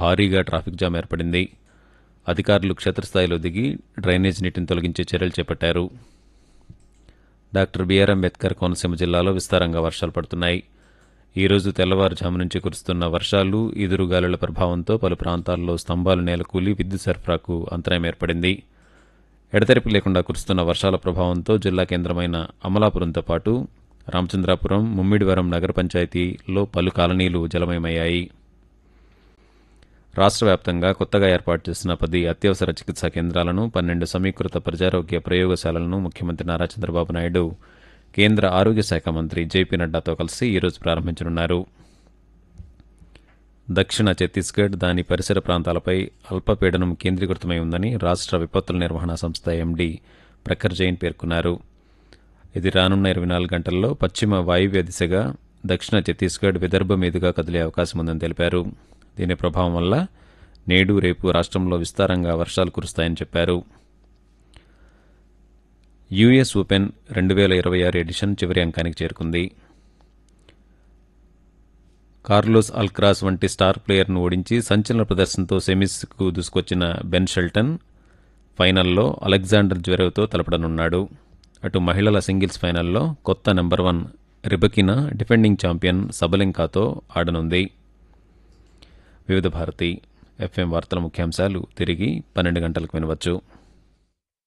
భారీగా traffic jam ఏర్పడింది అధికారులు క్షేత్రస్థాయిలో దిగి డ్రైనేజ్ నీటిని తొలగించే చర్యలు చేపట్టారు డాక్టర్ బిఆర్ అంబేద్కర్ కోనసీమ జిల్లాలో విస్తారంగా వర్షాలు పడుతున్నాయి ఈ రోజు తెల్లవారుజాము నుంచి కురుస్తున్న వర్షాలు ఈదురుగాలుల ప్రభావంతో పలు ప్రాంతాల్లో స్తంభాలు నేలకూలి విద్యుత్ సరఫరాకు అంతరాయం ఏర్పడింది ఎడతెరిపి లేకుండా కురుస్తున్న వర్షాల ప్రభావంతో జిల్లా కేంద్రమైన అమలాపురంతో పాటు రామచంద్రాపురం ముమ్మిడివరం నగర పంచాయతీలో పలు కాలనీలు జలమయమయ్యాయి రాష్ట్ర వ్యాప్తంగా కొత్తగా ఏర్పాటు చేసిన పది అత్యవసర చికిత్సా కేంద్రాలను పన్నెండు సమీకృత ప్రజారోగ్య ప్రయోగశాలలను ముఖ్యమంత్రి నారా చంద్రబాబు నాయుడు కేంద్ర ఆరోగ్య శాఖ మంత్రి జేపీ నడ్డాతో కలిసి ఈరోజు ప్రారంభించనున్నారు దక్షిణ ఛత్తీస్గఢ్ దాని పరిసర ప్రాంతాలపై అల్పపీడనం కేంద్రీకృతమై ఉందని రాష్ట్ర విపత్తుల నిర్వహణ సంస్థ ఎండీ ప్రఖర్ జైన్ పేర్కొన్నారు ఇది రానున్న ఇరవై నాలుగు గంటల్లో పశ్చిమ వాయువ్య దిశగా దక్షిణ ఛత్తీస్గఢ్ విదర్భ మీదుగా కదిలే అవకాశం ఉందని తెలిపారు దీని ప్రభావం వల్ల నేడు రేపు రాష్ట్రంలో విస్తారంగా వర్షాలు కురుస్తాయని చెప్పారు యుఎస్ ఓపెన్ రెండు వేల ఇరవై ఆరు ఎడిషన్ చివరి అంకానికి చేరుకుంది కార్లోస్ అల్క్రాస్ వంటి స్టార్ ప్లేయర్ను ఓడించి సంచలన ప్రదర్శనతో సెమీస్కు దూసుకొచ్చిన బెన్ షెల్టన్ ఫైనల్లో అలెగ్జాండర్ జ్వెరవ్తో తలపడనున్నాడు అటు మహిళల సింగిల్స్ ఫైనల్లో కొత్త number one Rybakina defending champion సబలింకాతో ఆడనుంది వివిధ భారతి ఎఫ్ఎం వార్తల ముఖ్యాంశాలు తిరిగి పన్నెండు గంటలకు వినవచ్చు